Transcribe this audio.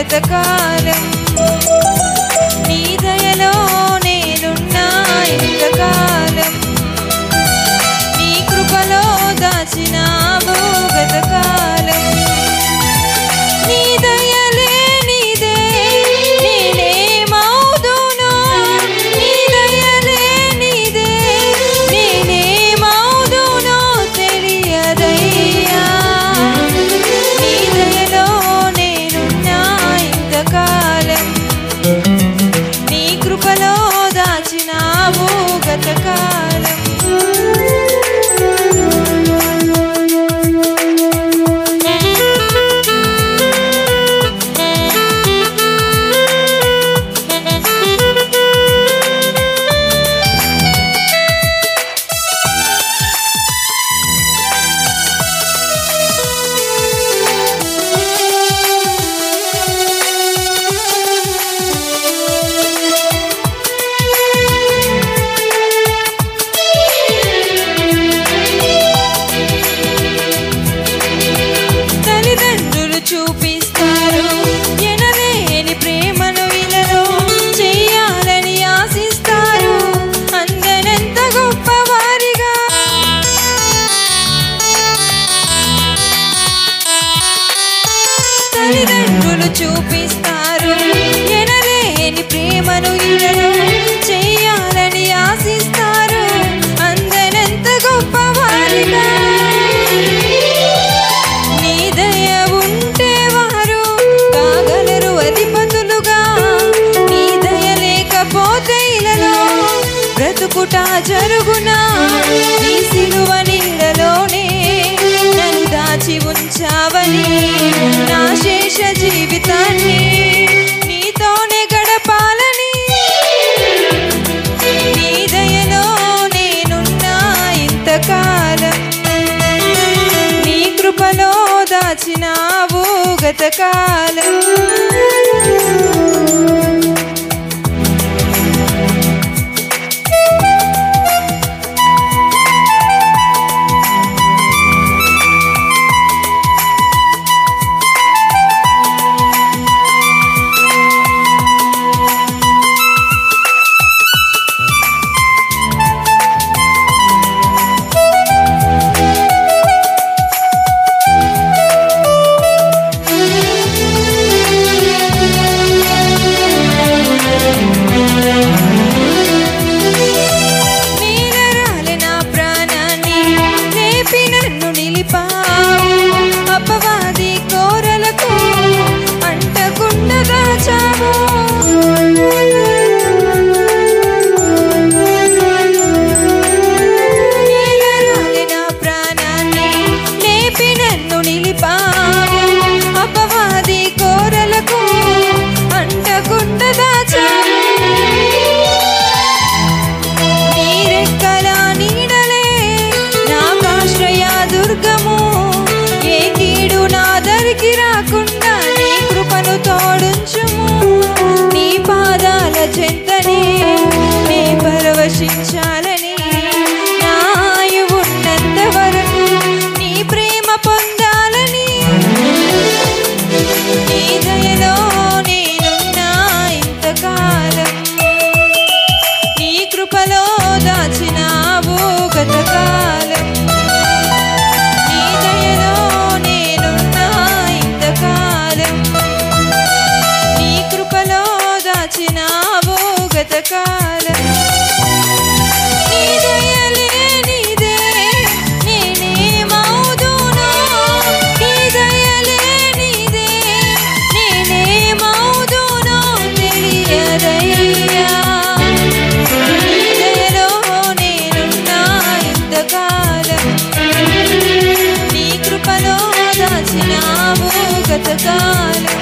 గతకాలం నీ దయలో నేనున్నా ఇంతకాలం నీ కృపలో దాచినావు గతకాలం నీ దయలే నీదే నేనేమవుదును నీ దయలే నీదే నేనేమవుదును తెలియదయ్యా నీ దయలో నేనున్నా ఇంతకాలం నీ కృపలో దాచినావు గతకాలం తల్లిదండ్రులు చూపిస్తారు ఎనలేని ప్రేమను ఇలలో చెయ్యాలని ఆశిస్తారు అందనంత గొప్పవారిగా తల్లిదండ్రులు చూపిస్తారు ఎనలేని ప్రేమను ఇలలో చెయ్యాలని ఆశిస్తారు అందనంత గొప్పవారిగా నీ దయ ఉంటే వారు కాగలరు అధిపతులుగా నీ దయ లేకపోతే ఇలలో బ్రతుకుట జరుగునా నీ సిలువ నీడలోనే నన్ను దాచి ఉంచావని నా శేష జీవితాన్ని నీతోనే గడపాలని నీ దయలో నేనున్నా ఇంతకాలం నీ కృపలో దాచినావు గతకాలం నీలరాలి నా ప్రాణాన్ని లేపి నన్ను నిలిపావు అపవాది కోరలకు అంటకుండా దాచావు నీలరాలి నా ప్రాణాన్ని లేపి నన్ను నిలిపావు అపవాది కోరలకు అంటకుండా దాచావు నీరెక్కల నీడలే నాకాశ్రయ దుర్గము ఏ కీడు నా దరికి రాకుండా నీ కృపను తోడుంచుము నీ పాదాల చెంతనే నే పరవశించాలని నా ఆయువున్నంత వరకు నీ ప్రేమ పొందాలని నీ దయలో నేనున్నా ఇంతకాలం నీ కృపలో దాచినావు గతకాలం నీ దయలో నేనున్నా ఇంతకాలం నీ కృపలో దాచినావు గతకాలం నీ దయలే నీదే నేనేమవుదును నీ దయలే నీదే నేనేమవుదును తెలియదయ్యా నీ దయలో నేనున్నా ఇంతకాలం నీ కృపలో దాచినావు గతకాలం